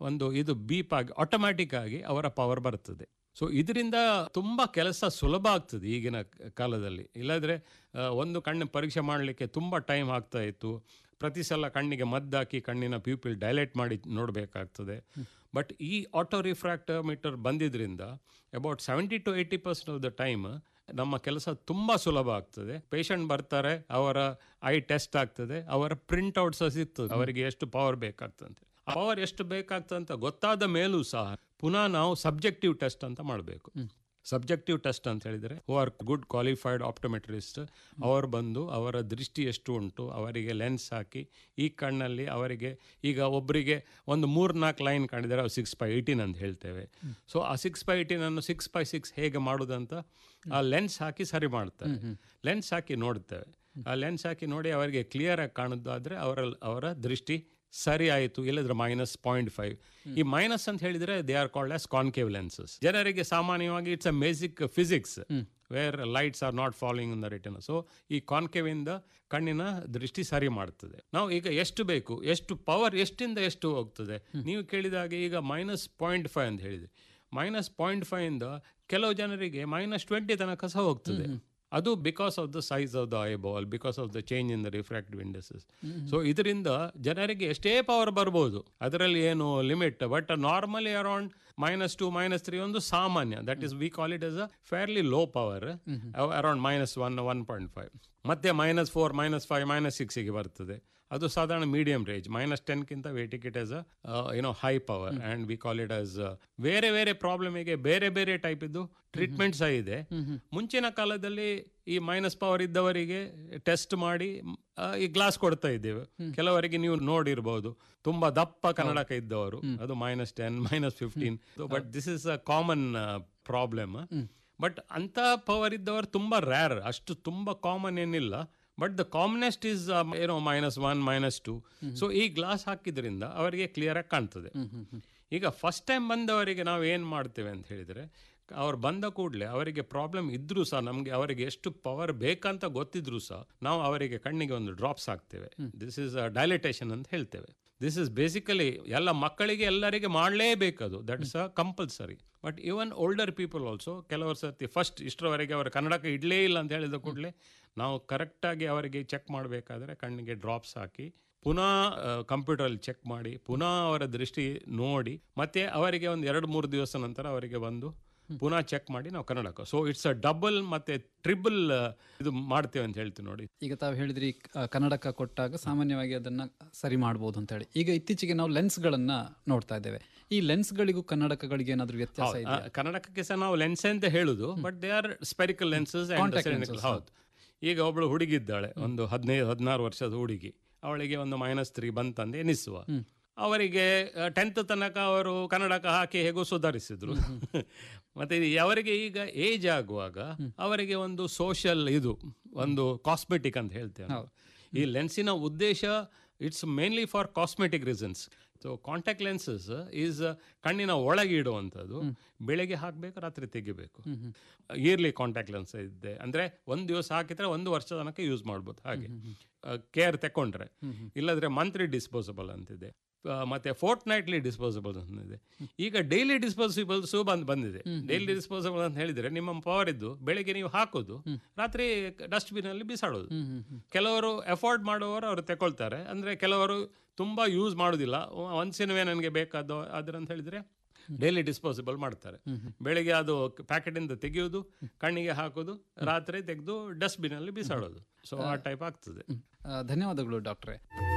ಒಂದು ಇದು ಬೀಪ್ ಆಗಿ ಆಟೋಮ್ಯಾಟಿಕ್ ಆಗಿ ಅವರ ಪವರ್ ಬರ್ತದೆ ಸೊ ಇದರಿಂದ ತುಂಬ ಕೆಲಸ ಸುಲಭ ಆಗ್ತದೆ ಈಗಿನ ಕಾಲದಲ್ಲಿ ಇಲ್ಲದ್ರೆ ಆ, ಒಂದು ಕಣ್ಣು ಪರೀಕ್ಷೆ ಮಾಡಲಿಕ್ಕೆ ತುಂಬ ಟೈಮ್ ಆಗ್ತಾ ಇತ್ತು ಪ್ರತಿ ಸಲ ಕಣ್ಣಿಗೆ ಮದ್ದಾಕಿ ಕಣ್ಣಿನ ಪ್ಯೂಪಿಲ್ ಡೈಲೈಟ್ ಮಾಡಿ ನೋಡಬೇಕಾಗ್ತದೆ ಬಟ್ ಈ ಆಟೋ ರಿಫ್ರಾಕ್ಟೋಮೀಟರ್ ಬಂದಿದ್ರಿಂದ about seventy to eighty percent of the time ನಮ್ಮ ಕೆಲಸ ತುಂಬ ಸುಲಭ ಆಗ್ತದೆ ಪೇಷಂಟ್ ಬರ್ತಾರೆ ಅವರ ಐ ಟೆಸ್ಟ್ ಆಗ್ತದೆ ಅವರ ಪ್ರಿಂಟ್ ಔಟ್ ಸಹ ಸಿಗ್ತದೆ ಅವರಿಗೆ ಎಷ್ಟು ಪವರ್ ಬೇಕಾಗ್ತಂತೆ ಪವರ್ ಎಷ್ಟು ಬೇಕಾಗ್ತಂತ ಗೊತ್ತಾದ ಮೇಲೂ ಸಹ ಪುನಃ ನಾವು ಸಬ್ಜೆಕ್ಟಿವ್ ಟೆಸ್ಟ್ ಅಂತ ಮಾಡಬೇಕು ಸಬ್ಜೆಕ್ಟಿವ್ ಟೆಸ್ಟ್ ಅಂತ ಹೇಳಿದರೆ who are good qualified optometrist ಅವರು ಬಂದು ಅವರ ದೃಷ್ಟಿ ಎಷ್ಟು ಉಂಟು ಅವರಿಗೆ ಲೆನ್ಸ್ ಹಾಕಿ ಈ ಕಣ್ಣಲ್ಲಿ ಅವರಿಗೆ ಈಗ ಒಬ್ಬರಿಗೆ ಒಂದು ಮೂರು ನಾಲ್ಕು ಲೈನ್ ಕಾಣಿದರೆ ಅವ್ರು ಸಿಕ್ಸ್ ಬೈ ಏಯ್ಟೀನ್ ಅಂತ ಹೇಳ್ತೇವೆ ಸೊ ಆ ಸಿಕ್ಸ್ ಬೈ ಏಯ್ಟೀನ್ ಅನ್ನು ಸಿಕ್ಸ್ ಬೈ ಸಿಕ್ಸ್ ಹೇಗೆ ಮಾಡೋದಂತ ಆ ಲೆನ್ಸ್ ಹಾಕಿ ಸರಿ ಮಾಡ್ತಾರೆ ಲೆನ್ಸ್ ಹಾಕಿ ನೋಡ್ತೇವೆ ಆ ಲೆನ್ಸ್ ಹಾಕಿ ನೋಡಿ ಅವರಿಗೆ ಕ್ಲಿಯರ್ ಆಗಿ ಕಾಣುದಾದ್ರೆ ಅವರ ಅವರ ದೃಷ್ಟಿ ಸರಿ ಆಯಿತು ಇಲ್ಲದ್ರೆ ಮೈನಸ್ ಪಾಯಿಂಟ್ ಫೈವ್ ಈ ಮೈನಸ್ ಅಂತ ಹೇಳಿದ್ರೆ they are called as concave lenses ಜನರಿಗೆ ಸಾಮಾನ್ಯವಾಗಿ it's a basic physics where lights are not following in the return so ಈ ಕಾನ್ಕೇವ್ ಇಂದ ಕಣ್ಣಿನ ದೃಷ್ಟಿ ಸರಿ ಮಾಡ್ತದೆ ನಾವು ಈಗ ಎಷ್ಟು ಬೇಕು ಎಷ್ಟು ಪವರ್ ಎಷ್ಟಿಂದ ಎಷ್ಟು ಹೋಗ್ತದೆ ನೀವು ಕೇಳಿದಾಗ ಈಗ ಮೈನಸ್ ಪಾಯಿಂಟ್ ಫೈವ್ ಅಂತ ಹೇಳಿದ್ರಿ ಮೈನಸ್ ಪಾಯಿಂಟ್ ಫೈವ್ ಇಂದ ಕೆಲವು ಜನರಿಗೆ ಮೈನಸ್ ಟ್ವೆಂಟಿ ತನಕ ಸಹ ಹೋಗ್ತದೆ ಅದು because of the size of the eye ball because of the change in the refractive indices so ಇದರಿಂದ ಜನರಿಗೆ ಎಷ್ಟೇ ಪವರ್ ಬರ್ಬೋದು ಅದರಲ್ಲಿ ಏನು limit but normally around minus two minus three ಒಂದು ಸಾಮಾನ್ಯ that is we call it as a fairly low power around minus one one point five ಮತ್ತೆ minus four minus five minus ಸಿಕ್ಸಿಗೆ ಬರ್ತದೆ ಅದು ಸಾಧಾರಣ ಮೀಡಿಯಂ ರೇಂಜ್ ಮೈನಸ್ ಟೆನ್ಗಿಂತ we take it as you know high power and we call it as ಬೇರೆ ಬೇರೆ ಪ್ರಾಬ್ಲಮಿಗೆ ಬೇರೆ ಬೇರೆ ಟೈಪ್ ಇದ್ದು ಟ್ರೀಟ್ಮೆಂಟ್ ಸಹ ಇದೆ ಮುಂಚಿನ ಕಾಲದಲ್ಲಿ ಈ ಮೈನಸ್ ಪವರ್ ಇದ್ದವರಿಗೆ ಟೆಸ್ಟ್ ಮಾಡಿ ಮ್, ಆ, ಈ ಗ್ಲಾಸ್ ಕೊಡ್ತಾ ಇದ್ದೇವೆ ಕೆಲವರಿಗೆ ನೀವು ನೋಡಿರ್ಬೋದು ತುಂಬಾ ದಪ್ಪ ಕನ್ನಡಕ ಇದ್ದವರು ಅದು minus ten minus fifteen but this is a common problem but ಅಂತ ಪವರ್ ಇದ್ದವರು ತುಂಬಾ ರ್ಯಾರ್ ಅಷ್ಟು ತುಂಬಾ ಕಾಮನ್ ಏನಿಲ್ಲ ಬಟ್ ದ ಕಾಮನೆಸ್ಟ್ ಇಸ್ ಏನೋ minus one minus two so ಈ ಗ್ಲಾಸ್ ಹಾಕಿದ್ರಿಂದ ಅವರಿಗೆ ಕ್ಲಿಯರ್ ಆಗಿ ಕಾಣ್ತದೆ ಈಗ ಫಸ್ಟ್ ಟೈಮ್ ಬಂದವರಿಗೆ ನಾವು ಏನು ಮಾಡ್ತೇವೆ ಅಂತ ಹೇಳಿದರೆ ಅವ್ರು ಬಂದ ಕೂಡಲೇ ಅವರಿಗೆ ಪ್ರಾಬ್ಲಮ್ ಇದ್ರೂ ಸಹ ನಮಗೆ ಅವರಿಗೆ ಎಷ್ಟು ಪವರ್ ಬೇಕಂತ ಗೊತ್ತಿದ್ರು ಸಹ ನಾವು ಅವರಿಗೆ ಕಣ್ಣಿಗೆ ಒಂದು ಡ್ರಾಪ್ಸ್ ಹಾಕ್ತೇವೆ ದಿಸ್ ಇಸ್ ಡೈಲಿಟೇಷನ್ ಅಂತ ಹೇಳ್ತೇವೆ ದಿಸ್ ಇಸ್ ಬೇಸಿಕಲಿ ಎಲ್ಲ ಮಕ್ಕಳಿಗೆ ಎಲ್ಲರಿಗೆ ಮಾಡಲೇಬೇಕದು that is a compulsory but even older people also ಕೆಲವರು ಸರ್ತಿ ಫಸ್ಟ್ ಇಷ್ಟರವರೆಗೆ ಅವರ ಕನ್ನಡಕ ಇಡಲೇ ಇಲ್ಲ ಅಂತ ಹೇಳಿದ ಕೂಡಲೇ ನಾವು ಕರೆಕ್ಟಾಗಿ ಅವರಿಗೆ ಚೆಕ್ ಮಾಡಬೇಕಾದ್ರೆ ಕಣ್ಣಿಗೆ ಡ್ರಾಪ್ಸ್ ಹಾಕಿ ಪುನಃ ಕಂಪ್ಯೂಟರಲ್ಲಿ ಚೆಕ್ ಮಾಡಿ ಪುನಃ ಅವರ ದೃಷ್ಟಿ ನೋಡಿ ಮತ್ತೆ ಅವರಿಗೆ ಒಂದು ಎರಡು ಮೂರು ದಿವಸ ನಂತರ ಅವರಿಗೆ ಬಂದು ಪುನಃ ಚೆಕ್ ಮಾಡಿ ನಾವು ಕನ್ನಡಕ ಸೊ ಇಟ್ಸ್ ಅ ಡಬಲ್ ಮತ್ತೆ ಟ್ರಿಬಲ್ ಇದು ಮಾಡ್ತೇವೆ ಅಂತ ಹೇಳ್ತೀವಿ ನೋಡಿ ಈಗ ತಾವು ಹೇಳಿದ್ರಿ ಆ, ಕನ್ನಡಕ ಕೊಟ್ಟಾಗ ಸಾಮಾನ್ಯವಾಗಿ ಅದನ್ನ ಸರಿ ಮಾಡ್ಬೋದು ಅಂತ ಹೇಳಿ ಈಗ ಇತ್ತೀಚೆಗೆ ನಾವು ಲೆನ್ಸ್ಗಳನ್ನ ನೋಡ್ತಾ ಇದ್ದೇವೆ ಈ ಲೆನ್ಸ್ಗಳಿಗೂ ಕನ್ನಡಕಗಳಿಗೆ ಏನಾದ್ರೂ ವ್ಯತ್ಯಾಸ ಇದೆ ಆ, ಕನ್ನಡಕಕ್ಕೆ ಸಹ ನಾವು ಲೆನ್ಸ್ ಅಂತ ಹೇಳುದು but they are spherical lenses ಹೌದು ಈಗ ಒಬ್ಳು ಹುಡುಗಿದ್ದಾಳೆ ಒಂದು ಹದಿನೈದು ಹದಿನಾರು ವರ್ಷದ ಹುಡುಗಿ ಅವಳಿಗೆ ಒಂದು ಮೈನಸ್ ತ್ರೀ ಬಂತಂದು ಎನಿಸುವ ಅವರಿಗೆ ಟೆಂತ್ ತನಕ ಅವರು ಕನ್ನಡಕ ಹಾಕಿ ಹೇಗೋ ಸುಧಾರಿಸಿದ್ರು ಮತ್ತೆ ಇದು ಅವರಿಗೆ ಈಗ ಏಜ್ ಆಗುವಾಗ ಅವರಿಗೆ ಒಂದು ಸೋಷಿಯಲ್ ಇದು ಒಂದು ಕಾಸ್ಮೆಟಿಕ್ ಅಂತ ಹೇಳ್ತೇವೆ ನಾವು. ಈ ಲೆನ್ಸಿನ ಉದ್ದೇಶ it's mainly for cosmetic reasons so contact lenses is ಕಣ್ಣಿನ ಒಳಗೆ ಇಡುವಂಥದ್ದು ಬೆಳಗ್ಗೆ ಹಾಕಬೇಕು ರಾತ್ರಿ ತೆಗಿಬೇಕು ಇಯರ್ಲಿ ಕಾಂಟ್ಯಾಕ್ಟ್ ಲೆನ್ಸ್ ಇದೆ ಅಂದ್ರೆ ಒಂದು ದಿವಸ ಹಾಕಿದ್ರೆ ಒಂದು ವರ್ಷ ತನಕ ಯೂಸ್ ಮಾಡ್ಬೋದು ಹಾಗೆ ಕೇರ್ ತಕೊಂಡ್ರೆ ಇಲ್ಲದ್ರೆ ಮಂತ್ಲಿ ಡಿಸ್ಪೋಸಬಲ್ ಅಂತಿದೆ ಆ, ಮತ್ತೆ ಫೋರ್ಟ್ ನೈಟ್ಲಿ ಡಿಸ್ಪೋಸಬಲ್ ಅಂತಿದೆ ಈಗ ಡೈಲಿ ಡಿಸ್ಪೋಸಿಬಲ್ಸ್ ಬಂದ್ ಬಂದಿದೆ ಡೈಲಿ ಡಿಸ್ಪೋಸಬಲ್ ಅಂತ ಹೇಳಿದ್ರೆ ನಿಮ್ಮ ಪವರ್ ಇದ್ದು ಬೆಳಿಗ್ಗೆ ನೀವು ಹಾಕೋದು ರಾತ್ರಿ ಡಸ್ಟ್ಬಿನ್ ಅಲ್ಲಿ ಬಿಸಾಡೋದು ಕೆಲವರು ಎಫೋರ್ಡ್ ಮಾಡುವವರು ಅವರು ತಗೊಳ್ತಾರೆ ಅಂದ್ರೆ ಕೆಲವರು ತುಂಬಾ ಯೂಸ್ ಮಾಡೋದಿಲ್ಲ ಒಂದ್ಸಿನವೇ ನನಗೆ ಬೇಕಾದ ಅದ್ರ ಅಂತ ಹೇಳಿದ್ರೆ ಡೈಲಿ ಡಿಸ್ಪೋಸಿಬಲ್ ಮಾಡ್ತಾರೆ ಬೆಳಿಗ್ಗೆ ಅದು ಪ್ಯಾಕೆಟ್ ಇಂದ ತೆಗೆಯೋದು ಕಣ್ಣಿಗೆ ಹಾಕೋದು ರಾತ್ರಿ ತೆಗೆದು ಡಸ್ಟ್ಬಿನ್ ಅಲ್ಲಿ ಬಿಸಾಡೋದು ಸೊ ಆ ಟೈಪ್ ಆಗ್ತದೆ ಆ, ಧನ್ಯವಾದಗಳು ಡಾಕ್ಟ್ರೆ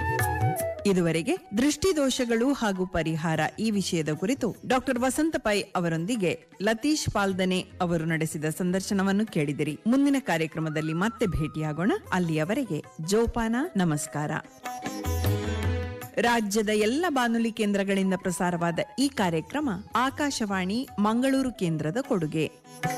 ಇದುವರೆಗೆ ದೃಷ್ಟಿದೋಷಗಳು ಹಾಗೂ ಪರಿಹಾರ ಈ ವಿಷಯದ ಕುರಿತು ಡಾಕ್ಟರ್ ವಸಂತ ಪೈ ಅವರೊಂದಿಗೆ ಲತೀಶ್ ಪಾಲ್ದನೆ ಅವರು ನಡೆಸಿದ ಸಂದರ್ಶನವನ್ನು ಕೇಳಿದಿರಿ ಮುಂದಿನ ಕಾರ್ಯಕ್ರಮದಲ್ಲಿ ಮತ್ತೆ ಭೇಟಿಯಾಗೋಣ ಅಲ್ಲಿಯವರೆಗೆ ಜೋಪಾನ ನಮಸ್ಕಾರ ರಾಜ್ಯದ ಎಲ್ಲ ಬಾನುಲಿ ಕೇಂದ್ರಗಳಿಂದ ಪ್ರಸಾರವಾದ ಈ ಕಾರ್ಯಕ್ರಮ ಆಕಾಶವಾಣಿ ಮಂಗಳೂರು ಕೇಂದ್ರದ ಕೊಡುಗೆ